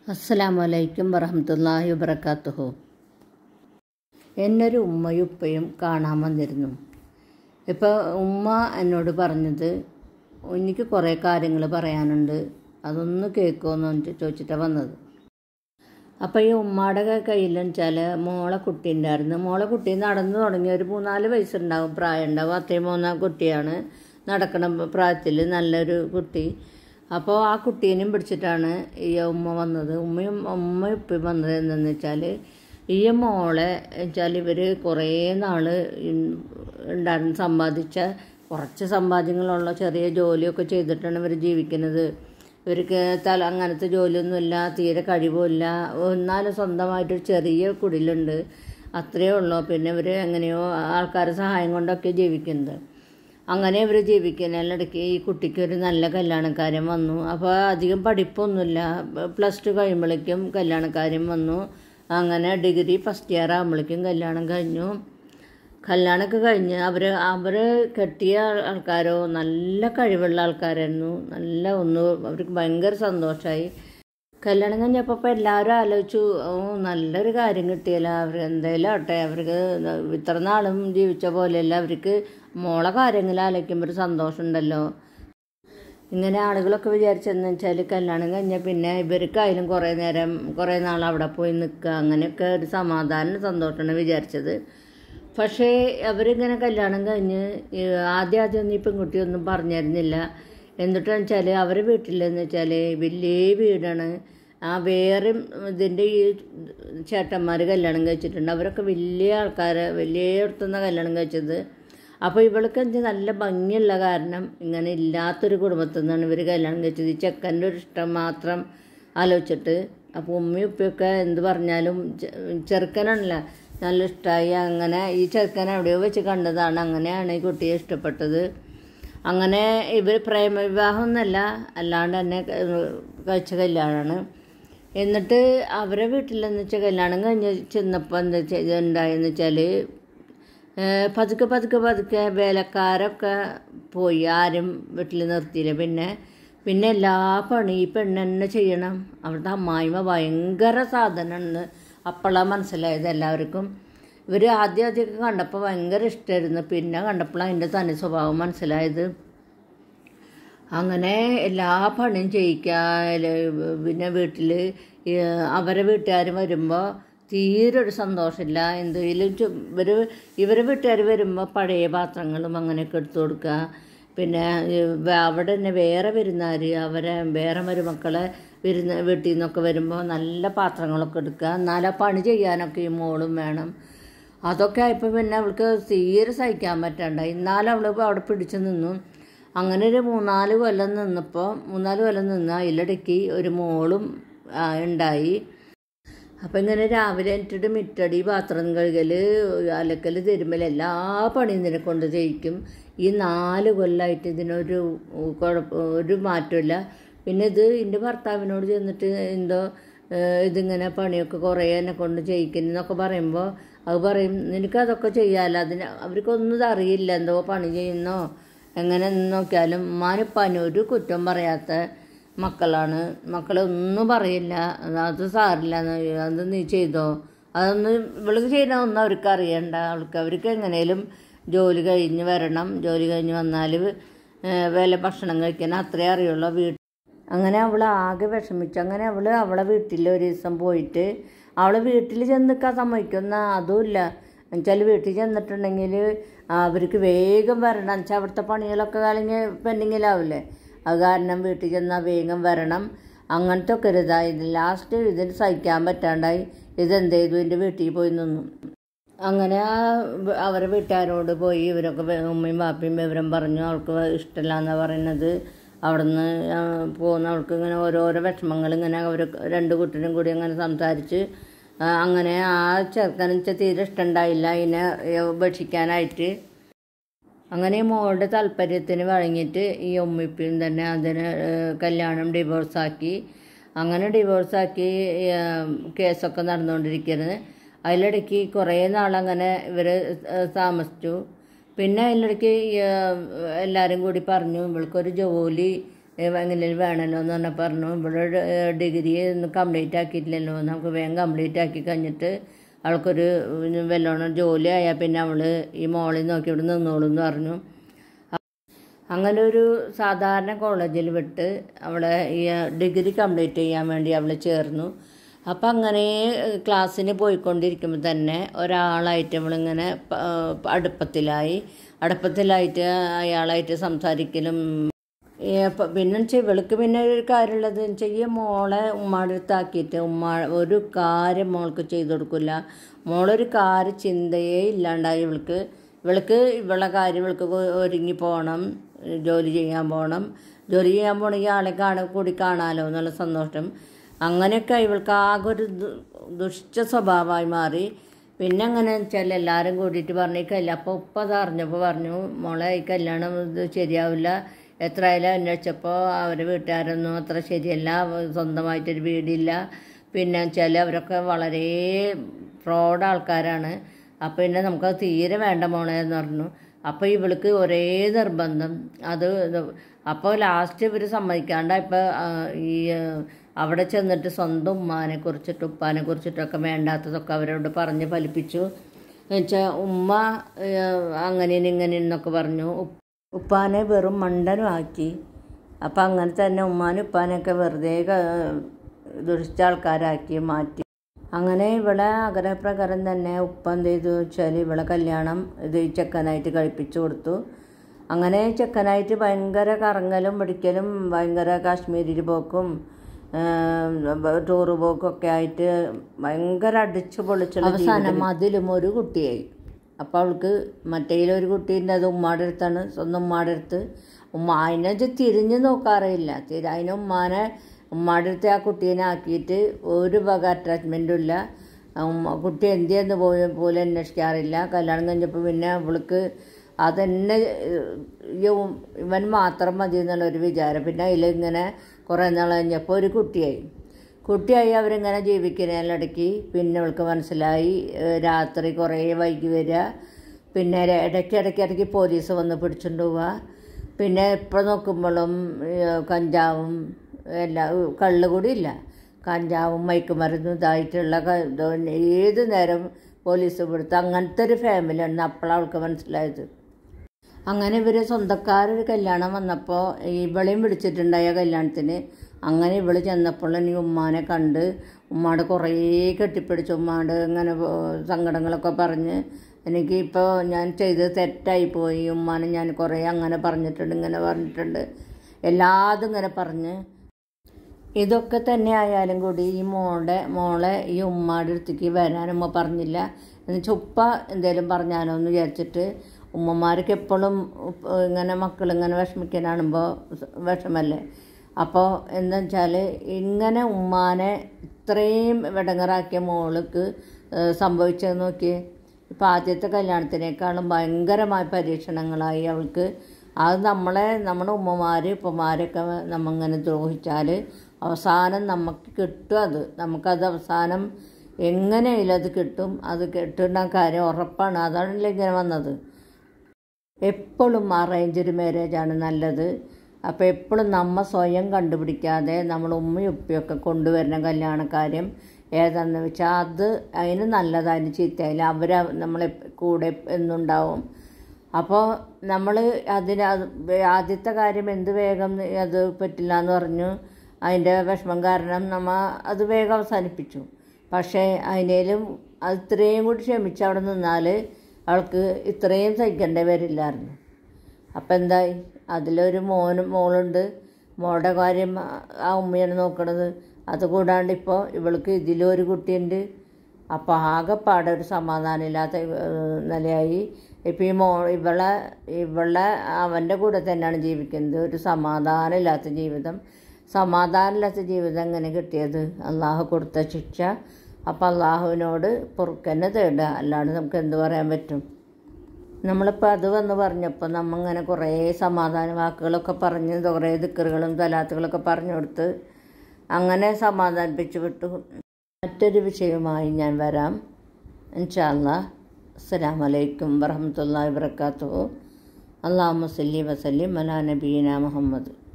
അസ്സലാമു അലൈക്കും വറഹമത്തല്ലാഹി വബർക്കാത്തുഹു എന്നൊരു ഉമ്മയും ഉപ്പയും കാണാൻ വന്നിരുന്നു ഇപ്പോൾ ഉമ്മ എന്നോട് പറഞ്ഞത് എനിക്ക് കുറേ കാര്യങ്ങൾ പറയാനുണ്ട് അതൊന്ന് കേൾക്കുമെന്ന് ചോദിച്ചിട്ടാണ് വന്നത് അപ്പോൾ ഈ ഉമ്മയുടെ കയ്യിലെന്ന് വെച്ചാൽ മോളെ കുട്ടി ഉണ്ടായിരുന്നു മോളെ കുട്ടി നടന്നു തുടങ്ങി ഒരു മൂന്നാല് വയസ്സുണ്ടാവും പ്രായം ഉണ്ടാവും അത്രയും മൂന്നാം കുട്ടിയാണ് നടക്കണ പ്രായത്തിൽ നല്ലൊരു കുട്ടി അപ്പോൾ ആ കുട്ടീനെയും പിടിച്ചിട്ടാണ് ഈ ഉമ്മ വന്നത് ഉമ്മയും ഉമ്മ ഇപ്പം വന്നത് എന്തെന്ന് വെച്ചാൽ ഈ മോളെ വെച്ചാൽ ഇവർ കുറേ നാൾ ഉണ്ടായിരുന്നു സമ്പാദിച്ച കുറച്ച് സമ്പാദ്യങ്ങളുള്ള ചെറിയ ജോലിയൊക്കെ ചെയ്തിട്ടാണ് ഇവർ ജീവിക്കുന്നത് ഇവർക്ക് തല അങ്ങനത്തെ ജോലിയൊന്നുമില്ല തീരെ കഴിവുമില്ല എന്നാലും സ്വന്തമായിട്ടൊരു ചെറിയ കുടിലുണ്ട് അത്രയേ ഉള്ളൂ പിന്നെ ഇവർ എങ്ങനെയോ ആൾക്കാരുടെ സഹായം കൊണ്ടൊക്കെ ജീവിക്കുന്നത് അങ്ങനെ ഇവർ ജീവിക്കുന്നതിനിടയ്ക്ക് ഈ കുട്ടിക്ക് ഒരു നല്ല കല്യാണക്കാരൻ വന്നു അപ്പോൾ അധികം പഠിപ്പൊന്നുമില്ല പ്ലസ് ടു കഴിയുമ്പോഴേക്കും കല്യാണക്കാരൻ വന്നു അങ്ങനെ ഡിഗ്രി ഫസ്റ്റ് ഇയർ ആകുമ്പോഴേക്കും കല്യാണം കഴിഞ്ഞു കല്യാണമൊക്കെ കഴിഞ്ഞ് അവർ അവർ കെട്ടിയ ആൾക്കാരോ നല്ല കഴിവുള്ള ആൾക്കാരായിരുന്നു നല്ല ഒന്ന് അവർക്ക് ഭയങ്കര സന്തോഷമായി കല്യാണം കഴിഞ്ഞപ്പോൾ ഇപ്പോൾ എല്ലാവരും ആലോചിച്ചു ഓ നല്ലൊരു കാര്യം കിട്ടിയല്ല അവർ എന്തായാലും ആട്ടെ അവർക്ക് ഇത്ര നാളും ജീവിച്ച പോലെയല്ല അവർക്ക് മോളെ കാര്യങ്ങൾ ആലോചിക്കുമ്പോൾ ഒരു സന്തോഷമുണ്ടല്ലോ ഇങ്ങനെ ആളുകളൊക്കെ വിചാരിച്ചെന്ന് വെച്ചാൽ കല്യാണം കഴിഞ്ഞാൽ പിന്നെ ഇവർക്കായാലും കുറേ നേരം കുറേ നാൾ അവിടെ പോയി നിൽക്കുക അങ്ങനെയൊക്കെ ഒരു സമാധാനം സന്തോഷമാണ് വിചാരിച്ചത് പക്ഷേ അവരിങ്ങനെ കല്യാണം കഴിഞ്ഞ് ആദ്യം ആദ്യം ഒന്നും ഈ പെൺകുട്ടിയൊന്നും പറഞ്ഞിരുന്നില്ല എന്നിട്ടെന്ന് വെച്ചാൽ അവരെ വീട്ടിലെന്ന് വെച്ചാൽ വലിയ വീടാണ് ആ വേറെ ഇതിൻ്റെ ഈ ചേട്ടന്മാർ കല്യാണം കഴിച്ചിട്ടുണ്ട് അവരൊക്കെ വലിയ ആൾക്കാരെ വലിയ ഇടത്തുനിന്ന് കല്യാണം കഴിച്ചത് അപ്പോൾ ഇവൾക്ക് എന്ത് നല്ല ഭംഗിയുള്ള കാരണം ഇങ്ങനെ ഇല്ലാത്തൊരു കുടുംബത്തിൽ നിന്നാണ് ഇവർ കല്യാണം കഴിച്ചത് ഈ ചെക്കൻ്റെ ഒരു ഇഷ്ടം മാത്രം ആലോചിച്ചിട്ട് അപ്പോൾ ഉമ്മയും ഉപ്പയൊക്കെ എന്ത് പറഞ്ഞാലും ചെറുക്കനാണല്ല നല്ല ഇഷ്ടമായി അങ്ങനെ ഈ ചെറുക്കൻ എവിടെയോ വെച്ച് കണ്ടതാണ് അങ്ങനെയാണ് ഈ കുട്ടിയെ ഇഷ്ടപ്പെട്ടത് അങ്ങനെ ഇവർ പ്രേമവിവാഹം ഒന്നല്ല അല്ലാണ്ട് തന്നെ കഴിച്ച കല്യാണമാണ് എന്നിട്ട് അവരെ വീട്ടിലെന്ന് വെച്ചാൽ കല്യാണം കഴിഞ്ഞ് ചെന്നപ്പോൾ എന്താ ഉണ്ടായെന്ന് വെച്ചാൽ പതുക്കെ പതുക്കെ പതുക്കെ വേലക്കാരൊക്കെ പോയി ആരും വീട്ടിൽ നിർത്തിയില്ല പിന്നെ പിന്നെ എല്ലാ പണി ഈ പെണ്ണ് തന്നെ ചെയ്യണം അവിടുത്തെ അമ്മായിമ്മ ഭയങ്കര സാധനമാണ് അപ്പോഴാണ് മനസ്സിലായത് എല്ലാവർക്കും ഇവർ ആദ്യം ആദ്യമൊക്കെ കണ്ടപ്പോൾ ഭയങ്കര ഇഷ്ടമായിരുന്നു പിന്നെ കണ്ടപ്പോഴാണ് അതിൻ്റെ തനി സ്വഭാവം മനസ്സിലായത് അങ്ങനെ എല്ലാ പണിയും ചെയ്യിക്കാൻ പിന്നെ വീട്ടിൽ അവരെ വീട്ടുകാർ വരുമ്പോൾ തീരെ ഒരു സന്തോഷമില്ല എന്തെങ്കിലും ഇവർ ഇവരെ വീട്ടുകാർ വരുമ്പോൾ പഴയ പാത്രങ്ങളും അങ്ങനെയൊക്കെ എടുത്തു കൊടുക്കുക പിന്നെ അവിടെ തന്നെ വേറെ വരുന്നാർ അവരെ വേറെ മരുമക്കളെ വരുന്ന വീട്ടിൽ നിന്നൊക്കെ വരുമ്പോൾ നല്ല പാത്രങ്ങളൊക്കെ എടുക്കുക എന്നാലും പണി ചെയ്യാനൊക്കെ ഈ മോളും വേണം അതൊക്കെ ആയപ്പോൾ പിന്നെ അവൾക്ക് തീരെ സഹിക്കാൻ പറ്റണ്ട എന്നാലും അവൾ അവിടെ പിടിച്ചു നിന്നു അങ്ങനെ ഒരു മൂന്നാല് കൊല്ലം നിന്നപ്പോൾ മൂന്നാല് കൊല്ലം നിന്ന് അതിലിടയ്ക്ക് ഒരു മോളും ഉണ്ടായി അപ്പം ഇങ്ങനെ രാവിലെ എന്നിട്ട് മിറ്റടി പാത്രം കഴുകൽ അലക്കൽ തിരുമ്മൽ എല്ലാ പണിയും ഇതിനെ കൊണ്ട് ചെയ്യിക്കും ഈ നാല് കൊല്ലമായിട്ട് ഇതിനൊരു കുഴപ്പ ഒരു മാറ്റമില്ല പിന്നെ ഇത് എൻ്റെ ഭർത്താവിനോട് ചെന്നിട്ട് എന്തോ ഇതിങ്ങനെ പണിയൊക്കെ കുറേ എന്നെ കൊണ്ട് ചെയ്യിക്കുന്നതൊക്കെ പറയുമ്പോൾ അത് പറയും നിനക്കതൊക്കെ ചെയ്യാമല്ലോ അതിന് അവർക്കൊന്നും അറിയില്ല എന്തോ പണി ചെയ്യുന്നോ എങ്ങനെ നോക്കിയാലും ഉമ്മാനിപ്പാനും ഒരു കുറ്റം പറയാത്ത മക്കളാണ് മക്കളെ ഒന്നും പറയില്ല അത് സാറില്ല അത് നീ ചെയ്തോ അതൊന്നും ഇവൾക്ക് ചെയ്യണ ഒന്നും അവർക്ക് അറിയണ്ട അവൾക്ക് അവർക്ക് എങ്ങനെയും ജോലി കഴിഞ്ഞ് വരണം ജോലി കഴിഞ്ഞ് വന്നാൽ വില ഭക്ഷണം കഴിക്കാൻ അത്രേ അറിയുള്ളൂ വീട്ടിൽ അങ്ങനെ അവൾ ആകെ വിഷമിച്ചു അങ്ങനെ അവൾ അവളെ വീട്ടിൽ ഒരു ദിവസം പോയിട്ട് അവൾ വീട്ടിൽ ചെന്ന് നിൽക്കാൻ സമ്മതിക്കുന്ന അതുമില്ല എന്നുവെച്ചാൽ വീട്ടിൽ ചെന്നിട്ടുണ്ടെങ്കിൽ അവർക്ക് വേഗം വരണം എന്നുവെച്ചാൽ അവിടുത്തെ പണികളൊക്കെ കഴിഞ്ഞ് പെൻഡിങ്ങിലാവില്ലേ അത് കാരണം വീട്ടിൽ ചെന്നാൽ വേഗം വരണം അങ്ങനത്തെ ഒക്കെ ഒരു ഇതായത് ലാസ്റ്റ് ഇതിന് സഹിക്കാൻ പറ്റാണ്ടായി ഇതെന്ത് ചെയ്തു എൻ്റെ വീട്ടിൽ പോയി നിന്നു അങ്ങനെ അവരെ വീട്ടുകാരോട് പോയി ഇവരൊക്കെ ഉമ്മയും ബാപ്പയും വിവരം പറഞ്ഞു അവൾക്ക് ഇഷ്ടമല്ല എന്നാണ് പറയുന്നത് അവിടുന്ന് പോകുന്ന അവൾക്ക് ഇങ്ങനെ ഓരോരോ വിഷമങ്ങൾ ഇങ്ങനെ അവർ രണ്ട് കുട്ടിനും കൂടി അങ്ങനെ സംസാരിച്ച് അങ്ങനെ ആ ചെറുക്കനിച്ച തീരെ ഇഷ്ടമുണ്ടായില്ല അതിനെ ഉപേക്ഷിക്കാനായിട്ട് അങ്ങനെ മോളുടെ താല്പര്യത്തിന് വഴങ്ങിയിട്ട് ഈ ഉമ്മിപ്പിയും തന്നെ അതിന് കല്യാണം ഡിവോഴ്സാക്കി അങ്ങനെ ഡിവോഴ്സാക്കി കേസൊക്കെ നടന്നുകൊണ്ടിരിക്കുന്നത് അതിലിടയ്ക്ക് കുറേ നാളങ്ങനെ ഇവർ താമസിച്ചു പിന്നെ അതിലിടയ്ക്ക് എല്ലാവരും കൂടി പറഞ്ഞു ഇവൾക്കൊരു ജോലി എങ്ങനെയും വേണമല്ലോ എന്ന് പറഞ്ഞാൽ പറഞ്ഞു ഇവിടെ ഡിഗ്രി ഒന്നും കംപ്ലീറ്റ് ആക്കിയിട്ടില്ലല്ലോ നമുക്ക് വേഗം കംപ്ലീറ്റ് ആക്കി കഴിഞ്ഞിട്ട് അവൾക്കൊരു വല്ലോണം ജോലി ആയാൽ പിന്നെ അവൾ ഈ മോളിൽ നോക്കി ഇവിടെ നിന്നോളൂ എന്ന് പറഞ്ഞു അങ്ങനെ ഒരു സാധാരണ കോളേജിൽ വിട്ട് അവളെ ഈ ഡിഗ്രി കംപ്ലീറ്റ് ചെയ്യാൻ വേണ്ടി അവൾ ചേർന്നു അപ്പം അങ്ങനെ ക്ലാസ്സിന് പോയിക്കൊണ്ടിരിക്കുമ്പോൾ തന്നെ ഒരാളായിട്ട് അവളിങ്ങനെ പ- അടുപ്പത്തിലായി അടുപ്പത്തിലായിട്ട് അയാളായിട്ട് സംസാരിക്കലും ഏ, പ- പിന്നെ വെച്ചാൽ ഇവൾക്ക് പിന്നെ ഒരു കാര്യമുള്ളത് വെച്ചാൽ ഈ മോളെ ഉമ്മാടെ അടുത്താക്കിയിട്ട് ഉമ്മ ഒരു കാര്യം മോൾക്ക് ചെയ്തു കൊടുക്കില്ല മോളൊരു കാര്യം ചിന്തയേ ഇല്ലാണ്ടായി ഇവൾക്ക് ഇവൾക്ക് ഇവളെ കാര്യം ഇവൾക്ക് ഒ- ഒരുങ്ങി പോകണം ജോലി ചെയ്യാൻ പോകണം ജോലി ചെയ്യാൻ പോകണമെങ്കിൽ ആളെ കാണ കൂടി കാണാമല്ലോ എന്നുള്ള സന്തോഷം അങ്ങനെയൊക്കെ ഇവൾക്ക് ആകെ ഒരു ദു- ദുഷ്ട സ്വഭാവമായി മാറി പിന്നെ അങ്ങനെ വെച്ചാൽ എല്ലാവരും കൂടിയിട്ട് പറഞ്ഞു ഈ കല്യാണം അപ്പോൾ ഉപ്പ അത് അറിഞ്ഞപ്പോൾ പറഞ്ഞു മോളെ ഈ കല്യാണം ഇത് ശരിയാവില്ല എത്ര ആയാലും അന്വേഷിച്ചപ്പോൾ അവരെ വീട്ടുകാരൊന്നും അത്ര ശരിയല്ല സ്വന്തമായിട്ടൊരു വീടില്ല പിന്നെ വെച്ചാൽ അവരൊക്കെ വളരെ ഫ്രോഡ് ആൾക്കാരാണ് അപ്പോൾ പിന്നെ നമുക്കത് തീരെ വേണ്ട മോളെ എന്ന് പറഞ്ഞു അപ്പോൾ ഇവൾക്ക് ഒരേ നിർബന്ധം അത് ഇത് അപ്പോൾ ലാസ്റ്റ് ഇവർ സമ്മതിക്കാണ്ട് ഇപ്പോൾ ഈ ആ, അവിടെ ചെന്നിട്ട് സ്വന്തം ഉമ്മാനെ കുറിച്ചിട്ട് ഉപ്പാനെ കുറിച്ചിട്ടൊക്കെ വേണ്ടാത്തതൊക്കെ അവരോട് പറഞ്ഞ് ഫലിപ്പിച്ചു എന്നുവെച്ചാൽ ഉമ്മ ഏഹ്, അങ്ങനെ ഇങ്ങനെ എന്നൊക്കെ പറഞ്ഞു ഉപ്പ് ഉപ്പാനെ വെറും മണ്ടനും ആക്കി അപ്പം അങ്ങനെ തന്നെ ഉമ്മാനും ഉപ്പാനെയൊക്കെ വെറുതെ ക- ദുഷിച്ച ആൾക്കാരാക്കി മാറ്റി അങ്ങനെ ഇവിടെ ആഗ്രഹപ്രകാരം തന്നെ ഉപ്പ എന്ത് ചെയ്തു വെച്ചാൽ ഇവിടെ കല്യാണം ഇത് ഈ ചെക്കനായിട്ട് കഴിപ്പിച്ചു കൊടുത്തു അങ്ങനെ ചെക്കനായിട്ട് ഭയങ്കര കറങ്ങലും പിടിക്കലും ഭയങ്കര കാശ്മീരിൽ പോക്കും ടൂറ് പോക്കും ഒക്കെ ആയിട്ട് ഭയങ്കര അടിച്ചു പൊളിച്ചുള്ള അവസാനം അതിലും ഒരു കുട്ടിയായി അപ്പോൾ അവൾക്ക് മറ്റേലൊരു കുട്ടീൻ്റെ അത് ഉമ്മാടെ അടുത്താണ് സ്വന്തം ഉമ്മാടെ അടുത്ത് ഉമ്മ അതിനെ വെച്ച് തിരിഞ്ഞു നോക്കാറില്ല തിരി അതിന് ഉമ്മാനെ ഉമ്മാടെ അടുത്ത് ആ കുട്ടീനെ ആക്കിയിട്ട് ഒരു വക അറ്റാച്ച്മെൻറ്റും ഇല്ല ആ ഉമ്മ കുട്ടി എന്ത് ചെയ്യുന്ന പോലും പോലും അന്വേഷിക്കാറില്ല കല്യാണം കഴിഞ്ഞപ്പോൾ പിന്നെ അവൾക്ക് അതെന്നെ ഏഹ്, ഇവൻ മാത്രം മതി എന്നുള്ള ഒരു വിചാരം പിന്നെ അതിലിങ്ങനെ കുറേ നാൾ കഴിഞ്ഞപ്പോൾ ഒരു കുട്ടിയായി കുട്ടിയായി അവരിങ്ങനെ ജീവിക്കുന്നതിനിടയ്ക്ക് പിന്നെ അവൾക്ക് മനസ്സിലായി ഏഹ് രാത്രി കുറേ വൈകി വരിക പിന്നെ ര- ഇടയ്ക്ക് ഇടയ്ക്ക് ഇടയ്ക്ക് പോലീസ് വന്ന് പിടിച്ചുകൊണ്ട് പോവുക പിന്നെ എപ്പോൾ നോക്കുമ്പോഴും ഏഹ് കഞ്ചാവും എല്ലാ കള്ള് കൂടി ഇല്ല കഞ്ചാവും മയക്കുമരുന്നും ഇതായിട്ടുള്ള ക- ഇത് ഏത് നേരം പോലീസ് പിടുത്ത അങ്ങനത്തെ ഒരു ഫാമിലിയാണ് അപ്പോഴാണ് അവൾക്ക് മനസ്സിലായത് അങ്ങനെ ഇവർ സ്വന്തക്കാരൊരു കല്യാണം വന്നപ്പോൾ ഇവളെയും വിളിച്ചിട്ടുണ്ടായ കല്യാണത്തിന് അങ്ങനെ ഇവള് ചെന്നപ്പോൾ ഈ ഉമ്മാനെ കണ്ട് ഉമ്മാട് കുറേ കെട്ടിപ്പിടിച്ച് ഉമ്മാട് ഇങ്ങനെ പോ- സങ്കടങ്ങളൊക്കെ പറഞ്ഞ് എനിക്ക് ഇപ്പോൾ ഞാൻ ചെയ്തത് തെറ്റായി പോയി ഉമ്മാനെ ഞാൻ കുറേ അങ്ങനെ പറഞ്ഞിട്ടുണ്ട് ഇങ്ങനെ പറഞ്ഞിട്ടുണ്ട് എല്ലാതും ഇങ്ങനെ പറഞ്ഞ് ഇതൊക്കെ തന്നെ ആയാലും കൂടി ഈ മോളുടെ മോളെ ഈ ഉമ്മാടെ അടുത്തേക്ക് വരാൻ ഉമ്മ പറഞ്ഞില്ല എന്നുവെച്ചാൽ ഉപ്പ എന്തേലും പറഞ്ഞാലോ എന്ന് വിചാരിച്ചിട്ട് ഉമ്മമാർക്ക് എപ്പോഴും ഇങ്ങനെ മക്കൾ ഇങ്ങനെ വിഷമിക്കാൻ കാണുമ്പോൾ വിഷമല്ലേ അപ്പോൾ എന്താ വെച്ചാൽ ഇങ്ങനെ ഉമ്മാനെ ഇത്രയും വിടങ്ങറാക്കിയ മോൾക്ക് ഏഹ് സംഭവിച്ചത് നോക്കിയേ ഇപ്പം ആദ്യത്തെ കല്യാണത്തിനേക്കാളും ഭയങ്കരമായ പരീക്ഷണങ്ങളായി അവൾക്ക് അത് നമ്മളെ നമ്മുടെ ഉമ്മമാർ ഉപ്പമാരൊക്കെ നമ്മങ്ങനെ ദ്രോഹിച്ചാൽ അവസാനം നമുക്ക് കിട്ടും അത് നമുക്കത് അവസാനം എങ്ങനെയായാലും അത് കിട്ടും അത് കിട്ടുന്ന കാര്യം ഉറപ്പാണ് അതാണല്ലോ ഇങ്ങനെ വന്നത് എപ്പോഴും അറേഞ്ച്ഡ് മാരേജാണ് നല്ലത് അപ്പോൾ എപ്പോഴും നമ്മ സ്വയം കണ്ടുപിടിക്കാതെ നമ്മൾ ഉമ്മയും ഉപ്പയൊക്കെ കൊണ്ടുവരുന്ന കല്യാണക്കാര്യം ഏതാണെന്ന് വെച്ചാൽ അത് അതിന് നല്ലതായാലും ചീത്തയായാലും അവർ നമ്മളെ കൂടെ എന്നുണ്ടാവും അപ്പോൾ നമ്മൾ അതിന് അത് ആദ്യത്തെ കാര്യം എന്ത് വേഗം അത് പറ്റില്ല എന്ന് പറഞ്ഞു അതിൻ്റെ വിഷമം കാരണം നമ്മ അത് വേഗം അവസാനിപ്പിച്ചു പക്ഷേ അതിനേലും അത് ഇത്രയും കൂടി ക്ഷമിച്ച് അവിടെ നിന്നാൽ അവൾക്ക് ഇത്രയും സഹിക്കേണ്ടി വരില്ലായിരുന്നു അപ്പം എന്തായി അതിലൊരു മോനും മോളുണ്ട് മോളുടെ കാര്യം ആ ഉമ്മയാണ് നോക്കണത് അതുകൂടാണ്ട് ഇപ്പോൾ ഇവൾക്ക് ഇതിലൊരു കുട്ടിയുണ്ട് അപ്പോൾ ആകെപ്പാടെ ഒരു സമാധാനമില്ലാത്ത ഏഹ്, നിലയായി ഇപ്പം ഈ മോ ഇവളെ ഇവളെ അവൻ്റെ കൂടെ തന്നെയാണ് ജീവിക്കുന്നത് ഒരു സമാധാനമില്ലാത്ത ജീവിതം സമാധാനമില്ലാത്ത ജീവിതം എങ്ങനെ കിട്ടിയത് അള്ളാഹു കൊടുത്ത ശിക്ഷ അപ്പം അള്ളാഹുവിനോട് പൊറുക്കന്നെ തേടുക അല്ലാണ്ട് നമുക്ക് എന്ത് പറയാൻ പറ്റും നമ്മളിപ്പോൾ അത് വന്ന് പറഞ്ഞപ്പോൾ നമ്മങ്ങനെ കുറേ സമാധാന വാക്കുകളൊക്കെ പറഞ്ഞ് കുറേ ദിക്കറുകളും തലാത്തുകളൊക്കെ പറഞ്ഞു കൊടുത്ത് അങ്ങനെ സമാധാനിപ്പിച്ച് വിട്ടു മറ്റൊരു വിഷയവുമായി ഞാൻ വരാം ഇൻഷാല്ല അസ്സലാമു അലൈക്കും വറഹമത്തല്ലാ വാത്തു അള്ളാഹു വസല്ലി വസല്ലിം അലാ നബീന മുഹമ്മദ്